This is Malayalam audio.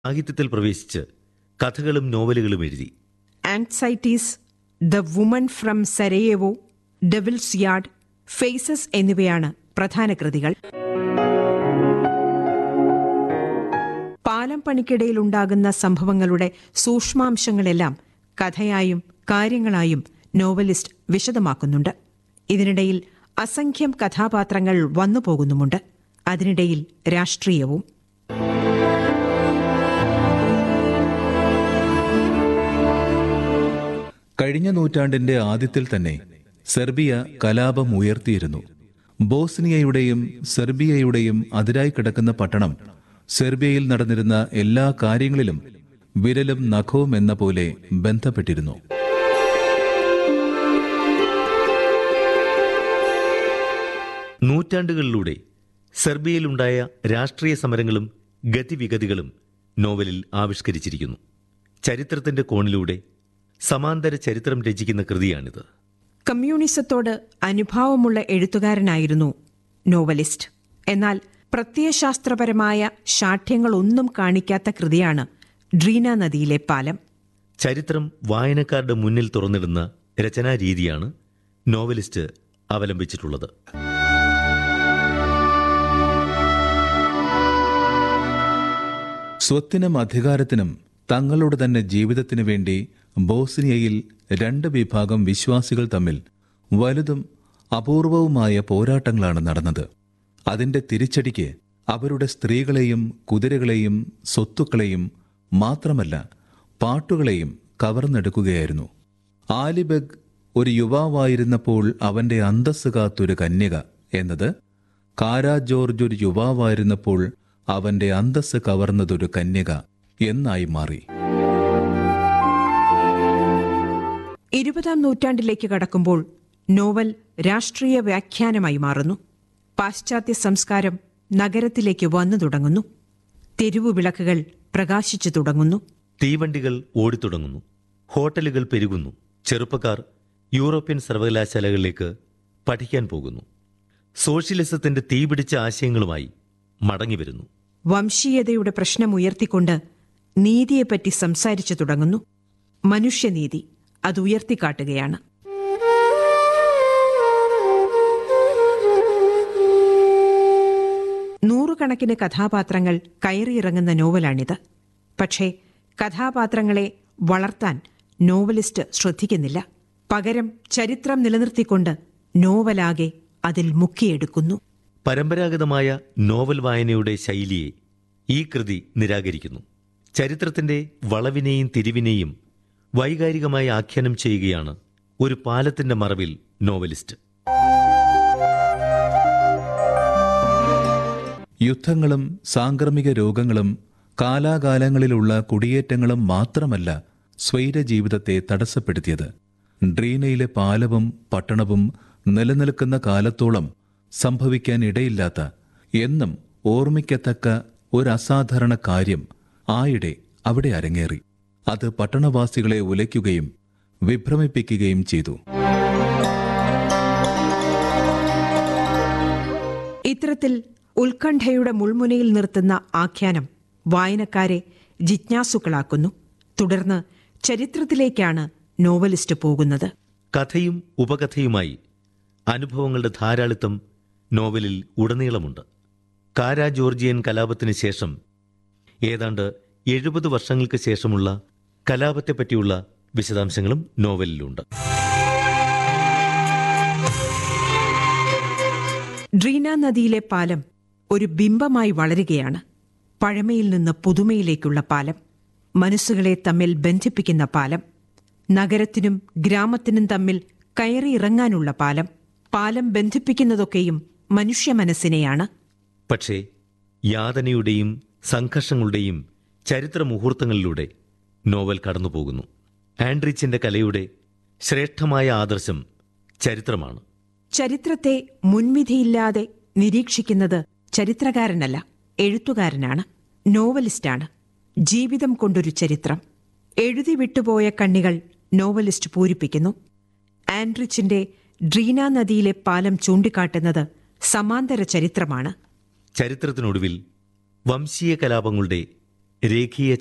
സാഹിത്യത്തിൽ പ്രവേശിച്ച് കഥകളും നോവലുകളും എഴുതി anxieties the woman from Sarajevo devil's yard faces എന്നിവയാണ് പ്രധാന കൃതികൾ പാലം പണിക്കിടയിലുണ്ടാകുന്ന സംഭവങ്ങളുടെ സൂക്ഷ്മാംശങ്ങളെല്ലാം കഥയായും കാര്യങ്ങളായും നോവലിസ്റ്റ് വിശദമാക്കുന്നുണ്ട് ഇതിനിടയിൽ അസംഖ്യം കഥാപാത്രങ്ങൾ വന്നുപോകുന്നുമുണ്ട് അതിനിടയിൽ രാഷ്ട്രീയവും കഴിഞ്ഞ നൂറ്റാണ്ടിന്റെ ആദ്യത്തിൽ തന്നെ സെർബിയ കലാപം ഉയർത്തിയിരുന്നു ബോസ്നിയയുടെയും സെർബിയയുടെയും അതിരായി കിടക്കുന്ന പട്ടണം സെർബിയയിൽ നടന്നിരുന്ന എല്ലാ കാര്യങ്ങളിലും വിരലും നഖവും എന്ന പോലെ ബന്ധപ്പെട്ടിരുന്നു നൂറ്റാണ്ടുകളിലൂടെ സെർബിയയിലുണ്ടായ രാഷ്ട്രീയ സമരങ്ങളും ഗതിവിഗതികളും നോവലിൽ ആവിഷ്കരിച്ചിരിക്കുന്നു ചരിത്രത്തിന്റെ കോണിലൂടെ സമാന്തര ചരിത്രം രചിക്കുന്ന കൃതിയാണിത് കമ്മ്യൂണിസത്തോട് അനുഭാവമുള്ള എഴുത്തുകാരനായിരുന്നു നോവലിസ്റ്റ് എന്നാൽ പ്രത്യയശാസ്ത്രപരമായ ശാഠ്യങ്ങളൊന്നും കാണിക്കാത്ത കൃതിയാണ് ഡ്രീന നദിയിലെ പാലം ചരിത്രം വായനക്കാരുടെ മുന്നിൽ തുറന്നിടുന്ന രചനാരീതിയാണ് നോവലിസ്റ്റ് അവലംബിച്ചിട്ടുള്ളത് സ്വത്തിനും അധികാരത്തിനും തങ്ങളുടെ തന്നെ ജീവിതത്തിനു വേണ്ടി ബോസ്നിയയിൽ രണ്ട് വിഭാഗം വിശ്വാസികൾ തമ്മിൽ വലുതും അപൂർവവുമായ പോരാട്ടങ്ങളാണ് നടന്നത് അതിന്റെ തിരിച്ചടിക്ക് അവരുടെ സ്ത്രീകളെയും കുതിരകളെയും സ്വത്തുക്കളെയും മാത്രമല്ല പാട്ടുകളെയും കവർന്നെടുക്കുകയായിരുന്നു ആലിബഗ് ഒരു യുവാവായിരുന്നപ്പോൾ അവന്റെ അന്തസ് കാത്തൊരു കന്യക എന്നത് കാരാ ജോർജ് ഒരു യുവാവായിരുന്നപ്പോൾ അവന്റെ അന്തസ് കവർന്നതൊരു കന്യക എന്നായി മാറി ഇരുപതാം നൂറ്റാണ്ടിലേക്ക് കടക്കുമ്പോൾ നോവൽ രാഷ്ട്രീയ വ്യാഖ്യാനമായി മാറുന്നു പാശ്ചാത്യ സംസ്കാരം നഗരത്തിലേക്ക് വന്നു തുടങ്ങുന്നു തെരുവു വിളക്കുകൾ പ്രകാശിച്ചു തുടങ്ങുന്നു തീവണ്ടികൾ ഓടിത്തുടങ്ങുന്നു ഹോട്ടലുകൾ പെരുകുന്നു ചെറുപ്പക്കാർ യൂറോപ്യൻ സർവകലാശാലകളിലേക്ക് പഠിക്കാൻ പോകുന്നു സോഷ്യലിസത്തിന്റെ തീപിടിച്ച ആശയങ്ങളുമായി മടങ്ങിവരുന്നു വംശീയതയുടെ പ്രശ്നമുയർത്തിക്കൊണ്ട് നീതിയെപ്പറ്റി സംസാരിച്ചു തുടങ്ങുന്നു മനുഷ്യനീതി അത് ഉയർത്തിക്കാട്ടുകയാണ് നൂറുകണക്കിന് കഥാപാത്രങ്ങൾ കയറിയിറങ്ങുന്ന നോവലാണിത് പക്ഷേ കഥാപാത്രങ്ങളെ വളർത്താൻ നോവലിസ്റ്റ് ശ്രദ്ധിക്കുന്നില്ല പകരം ചരിത്രം നിലനിർത്തിക്കൊണ്ട് നോവലാകെ അതിൽ മുക്കിയെടുക്കുന്നു പരമ്പരാഗതമായ നോവൽ വായനയുടെ ശൈലിയെ ഈ കൃതി നിരാകരിക്കുന്നു ചരിത്രത്തിന്റെ വളവിനെയും തിരിവിനെയും വൈകാരികമായി ആഖ്യാനം ചെയ്യുകയാണ് ഒരു പാലത്തിന്റെ മറവിൽ നോവലിസ്റ്റ് യുദ്ധങ്ങളും സാംക്രമിക രോഗങ്ങളും കാലാകാലങ്ങളിലുള്ള കുടിയേറ്റങ്ങളും മാത്രമല്ല സ്വൈരജീവിതത്തെ തടസ്സപ്പെടുത്തിയത് ഡ്രീനയിലെ പാലവും പട്ടണവും നിലനിൽക്കുന്ന കാലത്തോളം സംഭവിക്കാൻ ഇടയില്ലാത്ത എന്നും ഓർമ്മിക്കത്തക്ക ഒരു അസാധാരണ കാര്യം ആയിടെ അവിടെ അരങ്ങേറി അത് പട്ടണവാസികളെ ഉലയ്ക്കുകയും വിഭ്രമിപ്പിക്കുകയും ചെയ്തു ഇത്തരത്തിൽ ഉത്കണ്ഠയുടെ മുൾമുനയിൽ നിർത്തുന്ന ആഖ്യാനം വായനക്കാരെ ജിജ്ഞാസുക്കളാക്കുന്നു തുടർന്ന് ചരിത്രത്തിലേക്കാണ് നോവലിസ്റ്റ് പോകുന്നത് കഥയും ഉപകഥയുമായി അനുഭവങ്ങളുടെ ധാരാളിത്തം നോവലിൽ ഉടനീളമുണ്ട് കാരാ ജോർജിയൻ കലാപത്തിന് ശേഷം ഏതാണ്ട് എഴുപത് വർഷങ്ങൾക്ക് ശേഷമുള്ള കലാപത്തെപ്പറ്റിയുള്ള വിശദാംശങ്ങളും നോവലിലുണ്ട് ഡ്രീന നദിയിലെ പാലം ഒരു ബിംബമായി വളരുകയാണ് പഴമയിൽ നിന്ന് പുതുമയിലേക്കുള്ള പാലം മനസ്സുകളെ തമ്മിൽ ബന്ധിപ്പിക്കുന്ന പാലം നഗരത്തിനും ഗ്രാമത്തിനും തമ്മിൽ കയറിയിറങ്ങാനുള്ള പാലം പാലം ബന്ധിപ്പിക്കുന്നതൊക്കെയും മനുഷ്യ മനസ്സിനെയാണ് പക്ഷേ യാതനയുടെയും സംഘർഷങ്ങളുടെയും ചരിത്ര മുഹൂർത്തങ്ങളിലൂടെ നോവൽ കടന്നുപോകുന്നു ആൻഡ്രിച്ചിന്റെ കലയുടെ ശ്രേഷ്ഠമായ ആദർശം ചരിത്രമാണ് ചരിത്രത്തെ മുൻവിധിയില്ലാതെ നിരീക്ഷിക്കുന്നത് ചരിത്രകാരനല്ല എഴുത്തുകാരനാണ് നോവലിസ്റ്റാണ് ജീവിതം കൊണ്ടൊരു ചരിത്രം എഴുതി വിട്ടുപോയ കണ്ണികൾ നോവലിസ്റ്റ് പൂരിപ്പിക്കുന്നു ആൻഡ്രിച്ചിന്റെ ഡ്രീന നദിയിലെ പാലം ചൂണ്ടിക്കാട്ടുന്നത് സമാന്തര ചരിത്രമാണ് ചരിത്രത്തിനൊടുവിൽ വംശീയ കലാപങ്ങളുടെ രേഖീയ